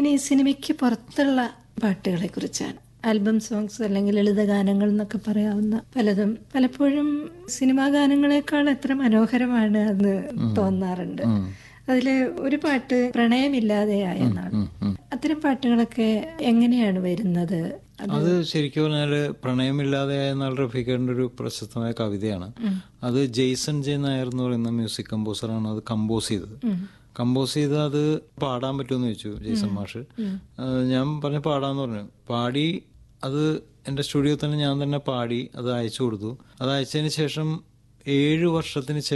ഇനി സിനിമയ്ക്ക് പുറത്തുള്ള പാട്ടുകളെ കുറിച്ചാണ് ആൽബം സോങ്സ് അല്ലെങ്കിൽ ലളിത ഗാനങ്ങൾ എന്നൊക്കെ പറയാവുന്ന പലതും പലപ്പോഴും സിനിമാ ഗാനങ്ങളെക്കാൾ എത്ര മനോഹരമാണ് എന്ന് തോന്നാറുണ്ട് അതില് ഒരു പാട്ട് പ്രണയമില്ലാതെയായ എന്നാണ് അത്തരം പാട്ടുകളൊക്കെ എങ്ങനെയാണ് വരുന്നത് അത് ശരിക്കും പറഞ്ഞാല് പ്രണയമില്ലാതെ എന്നാൽ റഫീഖറിന്റെ ഒരു പ്രശസ്തമായ കവിതയാണ് അത് ജെയ്സൺ ജെ നായർ എന്ന് പറയുന്ന മ്യൂസിക് കമ്പോസറാണ് അത് കമ്പോസ് ചെയ്തത് കമ്പോസ് ചെയ്ത് അത് പാടാൻ പറ്റുമെന്ന് ചോദിച്ചു ജെയ്സൺ മാഷ് ആ, ഞാൻ പറഞ്ഞ പാടാന്ന് പറഞ്ഞു പാടി അത് എൻ്റെ സ്റ്റുഡിയോ തന്നെ ഞാൻ തന്നെ പാടി അത് അയച്ചു കൊടുത്തു അത് അയച്ചതിന് ശേഷം ഏഴു വർഷത്തിന് ശേഷം